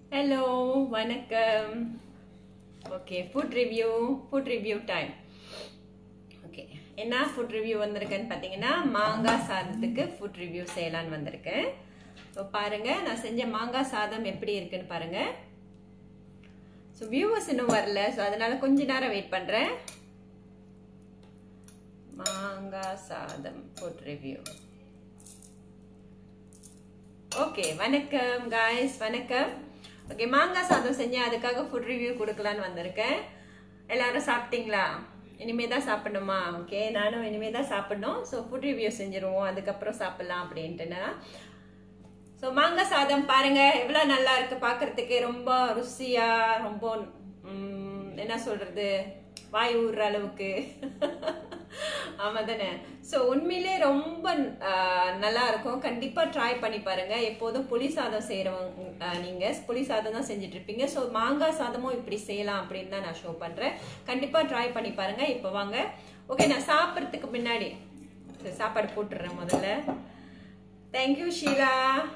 Hello வணக்கம் okay food review food review time okay என்ன food review வந்திருக்குன்னு பார்த்தீங்கன்னா மாங்காய் சாதத்துக்கு ஃபுட் ரிவ்யூ செய்யலான்னு வந்திருக்கேன் ஸோ பாருங்க நான் செஞ்ச மாங்காய் சாதம் எப்படி இருக்குன்னு பாருங்க ஸோ வியூவர்ஸ் இன்னும் வரல ஸோ அதனால கொஞ்ச நேரம் வெயிட் பண்ணுறேன் மாங்காய் சாதம் ஃபுட் ரிவ்யூ ஓகே வணக்கம் காய்ஸ் வணக்கம் ஓகே மாங்காய் சாதம் செஞ்சேன் அதுக்காக ஃபுட் ரிவ்யூ கொடுக்கலான்னு வந்திருக்கேன் எல்லாரும் சாப்பிட்டீங்களா இனிமே தான் சாப்பிடணுமா ஓகே நானும் இனிமே தான் சாப்பிடணும் ஸோ ஃபுட் ரிவ்யூ செஞ்சுருவோம் அதுக்கப்புறம் சாப்பிடலாம் அப்படின்ட்டுனா ஸோ மாங்காய் சாதம் பாருங்க எவ்வளோ நல்லா இருக்கு பார்க்கறதுக்கு ரொம்ப ருசியா ரொம்ப ம், என்ன சொல்றது வாய் ஊறுற அளவுக்கு ஆமா தானே ஸோ உண்மையிலே ரொம்ப ஆஹ், நல்லா இருக்கும் கண்டிப்பா ட்ரை பண்ணி பாருங்க எப்போதும் புளி சாதம் செய்யறவங்க ஆஹ், நீங்க புளி சாதம் தான் செஞ்சுட்டு இருப்பீங்க ஸோ மாங்காய் சாதமும் இப்படி செய்யலாம் அப்படின்னு தான் நான் ஷோ பண்றேன் கண்டிப்பா ட்ரை பண்ணி பாருங்க இப்போ வாங்க ஓகே நான் சாப்பிட்றதுக்கு முன்னாடி சரி, சாப்பாடு போட்டுடுறேன் முதல்ல தேங்க்யூ ஷீலா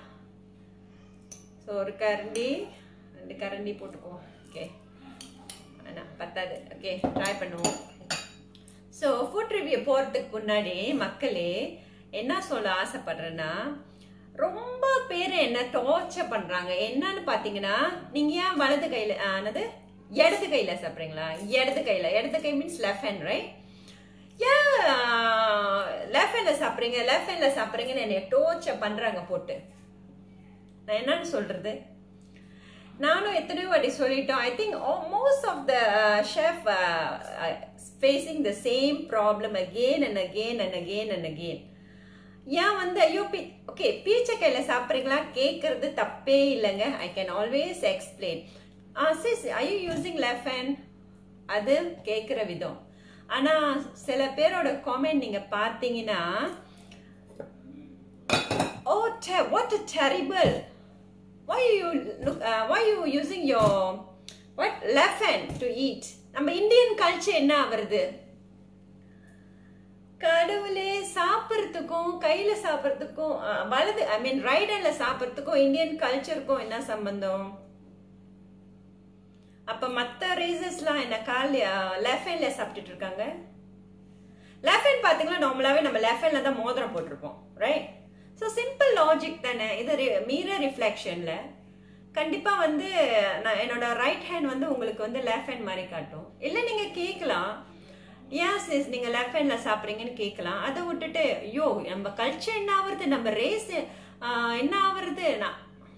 ஸோ ஒரு கரண்டி ரெண்டு கரண்டி போட்டுக்குவோம் ஓகே ஆனால் பத்தாது ஓகே ட்ரை பண்ணுவோம் ஸோ ஃபுட் ரிவ்யூ போகிறதுக்கு முன்னாடி மக்களே என்ன சொல்ல ஆசைப்படுறேன்னா ரொம்ப பேர் என்ன டார்ச்சர் பண்ணுறாங்க என்னன்னு பார்த்தீங்கன்னா நீங்கள் ஏன் வலது கையில் ஆனது இடது கையில் சாப்பிட்றீங்களா இடது கையில் இடது கை மீன்ஸ் லெஃப்ட் ஹேண்ட் ரைட் ஏன் லெஃப்ட் ஹேண்டில் சாப்பிட்றீங்க லெஃப்ட் ஹேண்டில் சாப்பிட்றீங்கன்னு என்னை டோர்ச்சர் பண்ணுறாங்க போட்டு நான் என்னன்னு சொல்றது நானும் எத்தனையோ வாட்டி சொல்லிட்டோம் I think most of the chef facing the same problem again and again and again and again ஏன் வந்து ஐயோ பி ஓகே பீச்சக்கையில சாப்பிட்றீங்களா கேட்கறது தப்பே இல்லைங்க I can always explain ah sis I you using left hand அது கேட்குற விதம் ஆனால் சில பேரோட காமெண்ட் நீங்கள் பார்த்தீங்கன்னா Oh, ter- what a terrible! Why you look? Uh, why you using your what left hand to eat? நம்ம இந்தியன் கல்ச்சர் என்ன வருது கடவுளே சாப்பிட்றதுக்கும் கையில சாப்பிட்றதுக்கும் அஹ், வலது ஐ மீன் ரைட் ஹேண்ட்ல சாப்பிட்றதுக்கும் இந்தியன் கல்ச்சருக்கும் என்ன சம்பந்தம் அப்ப மத்த ரேசஸ்லாம் என்ன கால் லெஃப்ட் ஹேண்ட்ல சாப்பிட்டுட்டு இருக்காங்க லெஃப்ட் ஹேண்ட் பாத்தீங்கன்னா நார்மலாவே நம்ம லெஃப்ட் ஹேண்ட்ல தான் மோதிரம் போட்டிருப்போம் ரைட் ஸோ சிம்பிள் லாஜிக் தானே இது மீரர் ரிஃப்ளெக்ஷன்ல கண்டிப்பா வந்து நான் என்னோட ரைட் ஹேண்ட் வந்து உங்களுக்கு வந்து லெஃப்ட் ஹேண்ட் மாதிரி காட்டும் இல்லை நீங்க கேட்கலாம் ஏன் சிஸ் நீங்க லெஃப்ட் ஹேண்ட்ல சாப்பிட்றீங்கன்னு கேட்கலாம் அதை விட்டுட்டு ஐயோ நம்ம கல்ச்சர் என்ன ஆகுறது நம்ம ரேஸ் என்ன ஆகுறது நான்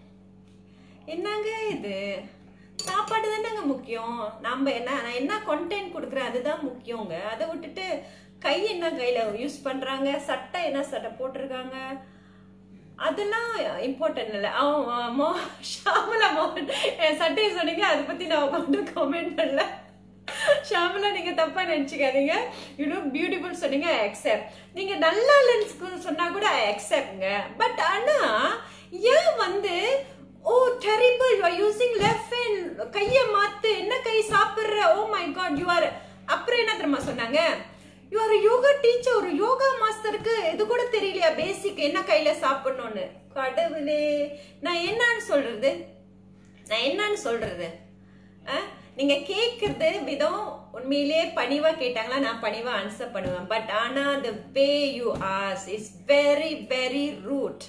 என்னங்க இது சாப்பாடு தானேங்க முக்கியம் நம்ம என்ன நான் என்ன கண்டென்ட் கொடுக்குறேன் அதுதான் முக்கியங்க அதை விட்டுட்டு கை என்ன கையில யூஸ் பண்றாங்க சட்டை என்ன சட்டை போட்டிருக்காங்க அதெல்லாம் இம்பார்ட்டன்ட் இல்லை அவன் மோ ஷாமலா மோகன் என் சட்டையை சொன்னீங்க அதை பத்தி நான் உட்காந்து கமெண்ட் பண்ணல ஷாமலா நீங்க தப்பா நினைச்சுக்காதீங்க யூ லுக் பியூட்டிஃபுல் சொன்னீங்க அக்செப்ட் நீங்க நல்லா லென்ஸ்க்கு சொன்னா கூட அக்செப்ட்ங்க பட் ஆனா ஏன் வந்து oh terrible you are using left hand கையை மாத்து என்ன கை சாப்பிடுற oh my god you are அப்புறம் என்ன தெரியுமா சொன்னாங்க யூ ஆர் யோகா டீச்சர் ஒரு யோகா மாஸ்டருக்கு இது கூட தெரியலையா பேசிக் என்ன கையில சாப்பிடணும்னு கடவுளே நான் என்னன்னு சொல்றது நான் என்னன்னு சொல்றது அஹ், நீங்க கேக்குறது விதம் உண்மையிலே பணிவா கேட்டாங்களா நான் பணிவா ஆன்சர் பண்ணுவேன் பட் ஆனா the way you ask is very very rude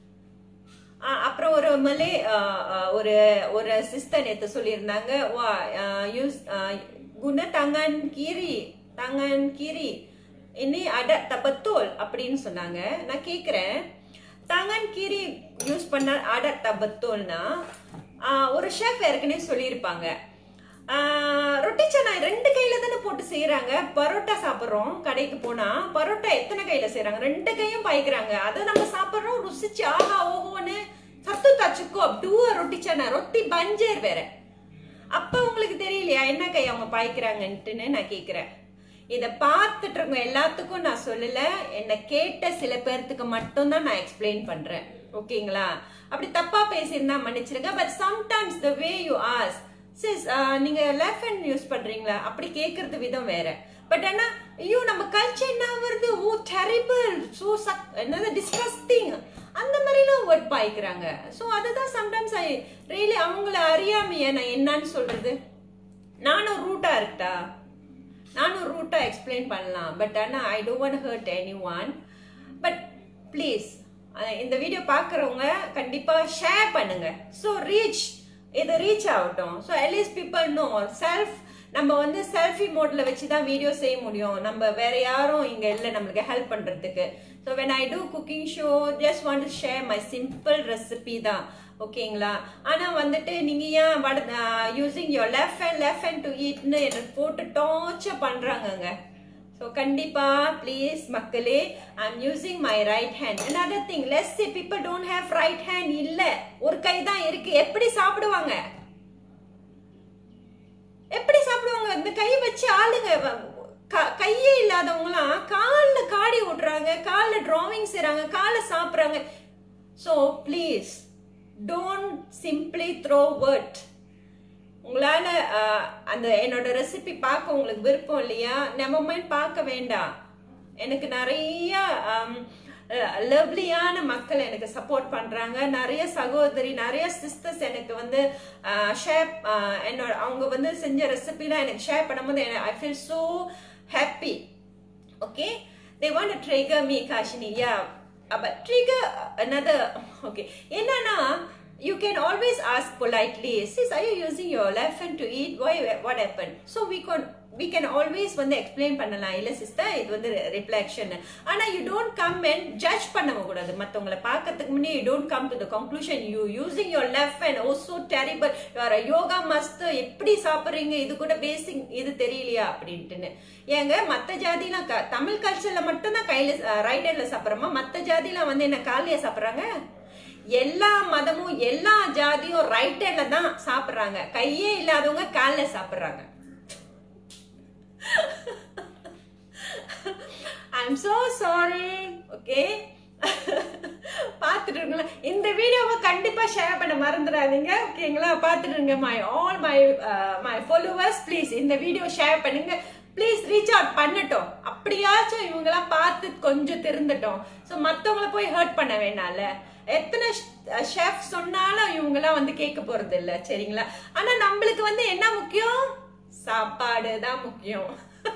ஆ, அப்புறம் ஒரு மலே ஆ, ஆ, ஒரு ஒரு சிஸ்டர் நேத்து சொல்லியிருந்தாங்க வா யூஸ் குண தங்கன் கீரி தங்கன் கீரி இனி அட தபத்தோல் அப்படின்னு சொன்னாங்க நான் கேக்குறேன் தங்கன் கீரி யூஸ் பண்ண அட தபத்தோல்னா ஆ, ஒரு ஷெஃப் ஏற்கனவே சொல்லியிருப்பாங்க ஆஹ் ரொட்டி சனா ரெண்டு கையில தானே போட்டு செய்யறாங்க பரோட்டா சாப்பிடுறோம் கடைக்கு போனா பரோட்டா எத்தனை கையில செய்யறாங்க ரெண்டு கையும் பாய்க்கிறாங்க அதை நம்ம சாப்பிடுறோம் ருசிச்சு ஆஹா ஓஹோன்னு சத்து தச்சுக்கோ டூ ரொட்டி சனா ரொட்டி பஞ்சர் வேற அப்ப உங்களுக்கு தெரியலையா என்ன கை அவங்க பாய்க்கிறாங்கன்ட்டுன்னு நான் கேக்குறேன் இத பார்த்துட்டு இருக்கவங்க எல்லாத்துக்கும் நான் சொல்லல என்ன கேட்ட சில பேர்த்துக்கு மட்டும்தான் நான் எக்ஸ்பிளைன் பண்றேன் ஓகேங்களா அப்படி தப்பா பேசியிருந்தா மன்னிச்சிருங்க but sometimes the way you ask sis நீங்க லெஃப்ட் ஹேண்ட் யூஸ் பண்றீங்களா அப்படி கேக்குறது விதம் வேற பட் ஆனா ஐயோ நம்ம கல்ச்சர் என்ன வருது ஓ டெரிபிள் சோ சக் என்னது டிஸ்கஸ்டிங் அந்த மாதிரிலாம் வேர்ட் பாய்க்கிறாங்க ஸோ அதுதான் சம்டைம்ஸ் ஐ ரியலி அவங்கள அறியாமைய நான் என்னன்னு சொல்றது நானும் ரூட்டா இருக்கட்டா நானும் ரூட்டா எக்ஸ்பிளைன் பண்ணலாம் பட் ஆனால் I don't hurt anyone but please இந்த வீடியோ பார்க்குறவங்க கண்டிப்பாக ஷேர் பண்ணுங்க ஸோ ரீச் இது ரீச் ஆகட்டும் so at least people know self நம்ம வந்து செல்ஃபி மோட்ல வச்சு தான் வீடியோ செய்ய முடியும் நம்ம வேற யாரும் இங்க இல்லை நம்மளுக்கு ஹெல்ப் பண்றதுக்கு so when I do cooking show just want to share my simple recipe தான் ஓகேங்களா ஆனா வந்துட்டு நீங்க ஏன் what using your left hand left hand to ஈட்னு எனக்கு போட்டு டார்ச்சர் பண்றாங்கங்க ஸோ கண்டிப்பா ப்ளீஸ் மக்களே I am using my right hand another thing let's say people don't have right hand இல்ல ஒரு கை தான் இருக்கு எப்படி சாப்பிடுவாங்க எப்படி சாப்பிடுவாங்க இந்த கை வச்சு ஆளுங்க வ- க- கையே இல்லாதவங்களாம் காலில் காடி விடுறாங்க காலில் டிராவிங் செய்றாங்க காலில் சாப்பிட்றாங்க so please don't simply throw word உங்களால அஹ், அந்த என்னோட ரெசிபி பார்க்க உங்களுக்கு விருப்பம் இல்லையா நெவர் மைண்ட் பார்க்க வேண்டாம் எனக்கு நிறைய லவ்லியான மக்கள் எனக்கு சப்போர்ட் பண்றாங்க நிறைய சகோதரி நிறைய சிஸ்டர்ஸ் எனக்கு வந்து ஷேர் என்னோட அவங்க வந்து செஞ்ச ரெசிபிலாம் எனக்கு ஷேர் பண்ணும்போது I feel so happy okay they want to trigger me kashini yeah Uh, but trigger another okay என்னன்னா you can always ask politely sis are you using your left hand to eat why what happened so we can we can always வந்து explain பண்ணலாம் இல்ல sister இது வந்து reflection ஆனா you don't come and judge பண்ண கூடாது மத்தவங்களை பார்க்கறதுக்கு முன்னே you don't come to the conclusion you using your left hand oh so terrible you are yoga must எப்படி சாப்பிடுறீங்க இது கூட பேசிக் இது தெரியலையா அப்படின்ட்டுன்னு ஏங்க மத்த ஜாதிலாம் க- தமிழ் கல்ச்சர்ல மட்டும் தான் கையில ரைட் ஹேண்ட்ல சாப்பிடுறோமா மத்த ஜாதிலாம் வந்து என்ன காலையா சாப்பிடுறாங்க எல்லா மதமும் எல்லா ஜாதியும் ரைட் ஹேண்ட்ல தான் சாப்பிடுறாங்க கையே இல்லாதவங்க கால்ல சாப்பிடுறாங்க ஐம் so சாரி ஓகே பார்த்துட்டு இருங்களா இந்த வீடியோவை கண்டிப்பா ஷேர் பண்ண மறந்துடாதீங்க ஓகேங்களா பார்த்துட்டு இருங்க my all my my followers please இந்த வீடியோ ஷேர் பண்ணுங்க ப்ளீஸ் ரீச் அவுட் பண்ணட்டும் அப்படியாச்சும் இவங்கெல்லாம் பார்த்து கொஞ்சம் திருந்தட்டும் ஸோ மற்றவங்கள போய் ஹர்ட் பண்ண வேணாம்ல எத்தனை ஷெஃப் சொன்னாலும் இவங்கெல்லாம் வந்து கேட்க போறது இல்ல சரிங்களா ஆனா நம்மளுக்கு வந்து என்ன முக்கியம் சாப்பாடு தான் முக்கியம்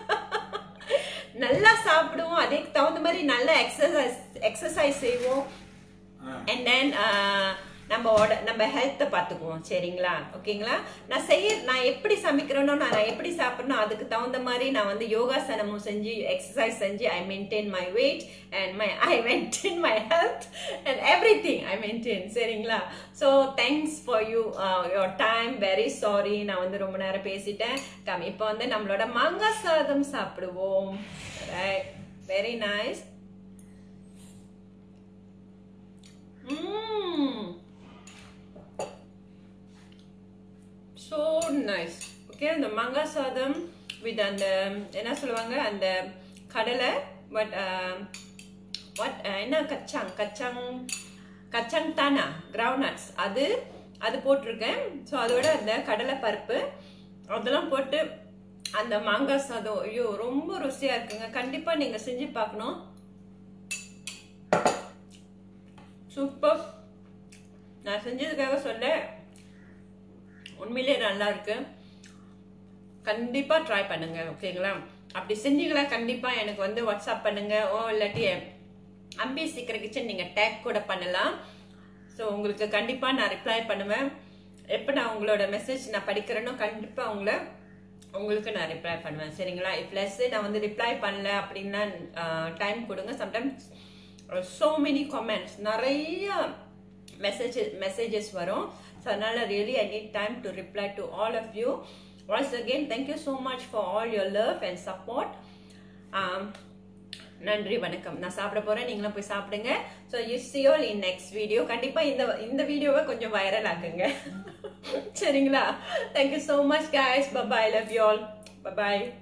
நல்லா சாப்பிடுவோம் அதுக்கு தகுந்த மாதிரி நல்ல எக்ஸசைஸ் எக்ஸசைஸ் செய்வோம் அண்ட் தென் நம்ம உட நம்ம ஹெல்த்தை பார்த்துக்குவோம் சரிங்களா ஓகேங்களா நான் செய்ய நான் எப்படி சமைக்கிறேனோ நான் நான் எப்படி சாப்பிட்றனோ அதுக்கு தகுந்த மாதிரி நான் வந்து யோகாசனமும் செஞ்சு எக்ஸசைஸ் செஞ்சு I maintain my weight and my I maintain my health and everything I maintain சரிங்களா so thanks for you your time very sorry நான் வந்து ரொம்ப நேரம் பேசிட்டேன் கம் இப்போ வந்து நம்மளோட மாங்காய் சாதம் சாப்பிடுவோம் very nice Mmm. So nice. Okay அந்த மாங்காய் சாதம் வித் அந்த என்ன சொல்லுவாங்க அந்த கடலை பட் வாட் என்ன கச்சாங் கச்சாங் கச்சாங் தானா கிரவுண்ட் நட்ஸ் அது அது போட்டிருக்கேன் ஸோ அதோட அந்த கடலை பருப்பு அதெல்லாம் போட்டு அந்த மாங்காய் சாதம் ஐயோ ரொம்ப ருசியா இருக்குங்க கண்டிப்பா நீங்க செஞ்சு பார்க்கணும் சூப்பர் நான் செஞ்சதுக்காக சொல்ல உண்மையிலே நல்லா இருக்கு கண்டிப்பா ட்ரை பண்ணுங்க ஓகேங்களா அப்படி செஞ்சீங்களா கண்டிப்பா எனக்கு வந்து வாட்ஸ்அப் பண்ணுங்க ஓ இல்லாட்டி அம்பி சீக்கிரம் கிச்சன் நீங்க டேக் கூட பண்ணலாம் ஸோ உங்களுக்கு கண்டிப்பா நான் ரிப்ளை பண்ணுவேன் எப்போ நான் உங்களோட மெசேஜ் நான் படிக்கிறேனோ கண்டிப்பா உங்களை உங்களுக்கு நான் ரிப்ளை பண்ணுவேன் சரிங்களா ப்ளஸ் நான் வந்து ரிப்ளை பண்ணல அப்படின்னா டைம் கொடுங்க சம்டைம்ஸ் so many comments நிறைய மெசேஜஸ் மெசேஜஸ் வரும் ஸோ அதனால really I need time to reply to all of you once again thank you so much for all your love and support நன்றி வணக்கம் நான் சாப்பிட போறேன் நீங்களும் போய் சாப்பிடுங்க so you see all in next video கண்டிப்பா இந்த இந்த வீடியோவை கொஞ்சம் வைரல் ஆக்குங்க சரிங்களா thank you so much guys bye bye love you all bye bye